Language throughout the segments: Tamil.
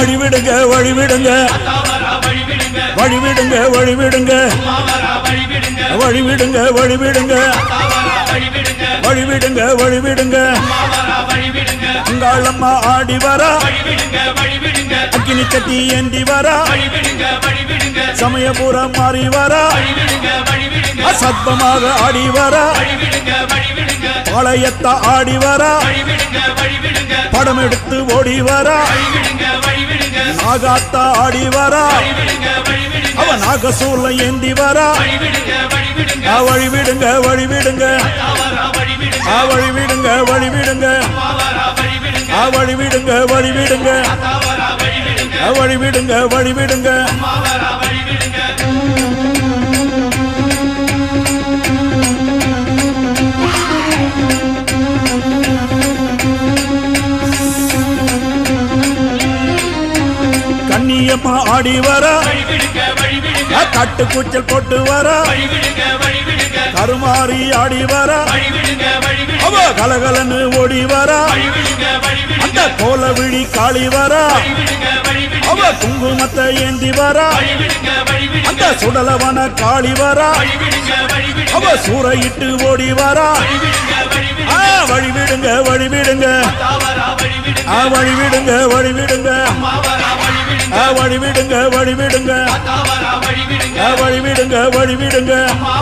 வழிவிடுங்க வழிவிடுங்க வழிவிடுங்க வழிவிடுங்க வழிவிடுங்க வழிவிடுங்க வழிவிடுங்க வழிவிடுங்க அங்காளம்மா ஆடி வரா அக்கினி சட்டி ஏந்தி வரா சமயபுரம் மாறி வரா அசத்தமாக ஆடி வரா பாளையத்த ஆடி வரா படம் எடுத்து ஓடி வரா நாகாத்தா ஆடி வரா அவ நாகசூர்ல ஏந்தி வரா ஆ, வழி விடுங்க வழி விடுங்க ஆ, வழி விடுங்க வழி விடுங்க ஆ, வழி விடுங்க வழி விடுங்க ஆ, வழி விடுங்க வழி விடுங்க கண்ணியம்மா ஆடி வரா ஆ, கட்டு கூச்சல் போட்டு வரா கருமாறி ஆடி வரா அவ கலகலன்னு ஓடி வரா அந்த கோல விழி காளி வரா அவ குங்குமத்தை ஏந்தி வரா அந்த சுடலவன காளி வரா அவ சூறையிட்டு ஓடி வரா ஆ, வழி விடுங்க வழி விடுங்க ஆ, வழி விடுங்க வழி விடுங்க ஆ, வழி விடுங்க வழி விடுங்க ஆ, வழி விடுங்க வழி விடுங்க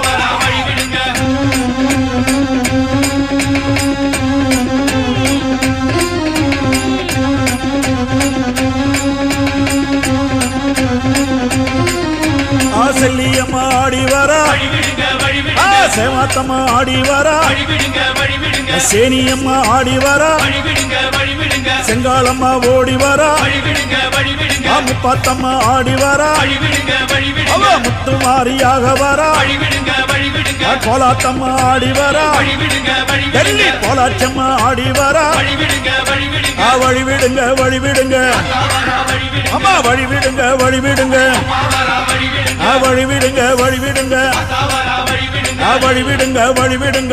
ஆ, செல்லியம்மா ஆடி வரா ஆ, சேமாத்தம்மா ஆடி வரா ஆ, சேனியம்மா ஆடி வரா செங்காலம்மா ஓடி வரா ஆ, முப்பாத்தம்மா ஆடி வரா அவ முத்து மாரியாக வரா ஆ, கோலாத்தம்மா ஆடி வரா டெல்லி கோலாச்சம்மா ஆடி வரா ஆ, வழி விடுங்க வழி விடுங்க அம்மா வழி விடுங்க வழி விடுங்க ஆ, வழி விடுங்க வழி விடுங்க ஆ, வழி விடுங்க வழி விடுங்க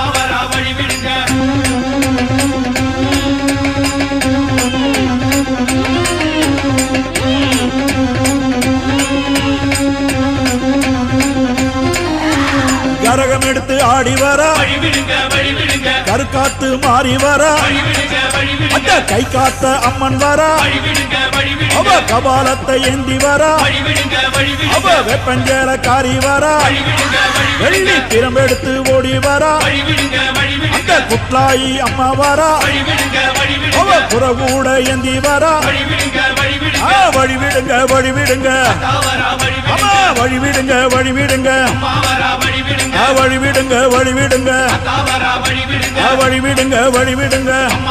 கரகம் எடுத்து ஆடி வரா கருக்காத்து மாறி வரா அந்த கை காத்த அம்மன் வரா அவ கபாலத்தை ஏந்தி வரா அவ வெப்பஞ்சேல காரி வரா வெள்ளி திறம்பெடுத்து ஓடி வரா அந்த குட்லாயி அம்மா வரா அவ புறகூட ஏந்தி வரா ஆ, வழி விடுங்க வழி விடுங்க அம்மா வழி விடுங்க வழி விடுங்க ஆ, வழி விடுங்க வழி விடுங்க ஆ, வழி விடுங்க வழி விடுங்க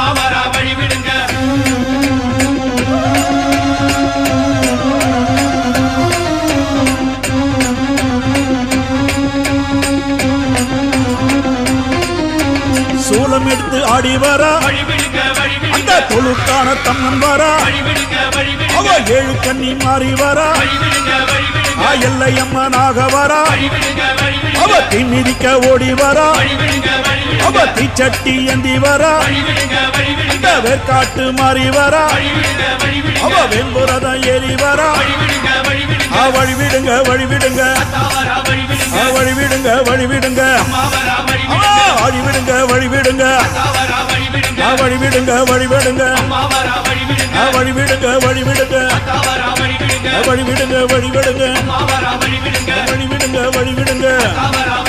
சூலம் எடுத்து ஆடி வரா அந்த தொழுக்கான தம்மன் வரா அவ ஏழு கண்ணி மாறி வரா ஆ எல்லையம்மனாக வரா அவ தீ மிதிக்க ஓடி வரா அவ தீச்சட்டி ஏந்தி வரா அந்த வேர்க்காட்டு மாறி வரா அவ வெண்புரதம் ஏறி வரா ஆ வழி விடுங்க வழி விடுங்க ஆ வழி விடுங்க வழி விடுங்க ஆ வழி விடுங்க வழி விடுங்க ஆ வழி விடுங்க வழி விடுங்க ஆ வழி விடுங்க வழி விடுங்க ஆ வழி விடுங்க வழி விடுங்க வழி விடுங்க வழி விடுங்க